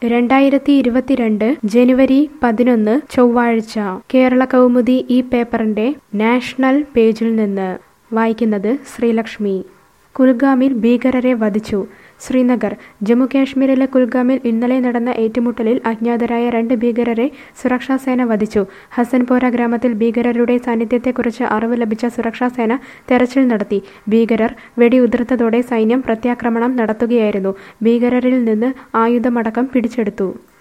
രണ്ടായിരത്തി ഇരുപത്തിരണ്ട് ജനുവരി പതിനൊന്ന് ചൊവ്വാഴ്ച കേരള കൗമുദി ഈ പേപ്പറിന്റെ നാഷണൽ പേജിൽ നിന്ന് വായിക്കുന്നത് ശ്രീലക്ഷ്മി കുൽഗാമിൽ ഭീകരരെ വധിച്ചു ശ്രീനഗർ ജമ്മുകാശ്മീരിലെ കുൽഗാമിൽ ഇന്നലെ നടന്ന ഏറ്റുമുട്ടലിൽ അജ്ഞാതരായ രണ്ട് ഭീകരരെ സുരക്ഷാസേന വധിച്ചു ഹസൻപോര ഗ്രാമത്തിൽ ഭീകരരുടെ സാന്നിധ്യത്തെക്കുറിച്ച് അറിവ് ലഭിച്ച സുരക്ഷാസേന തെരച്ചിൽ നടത്തി ഭീകരർ വെടിയുതിർത്തതോടെ സൈന്യം പ്രത്യാക്രമണം നടത്തുകയായിരുന്നു ഭീകരരിൽ നിന്ന് ആയുധമടക്കം പിടിച്ചെടുത്തു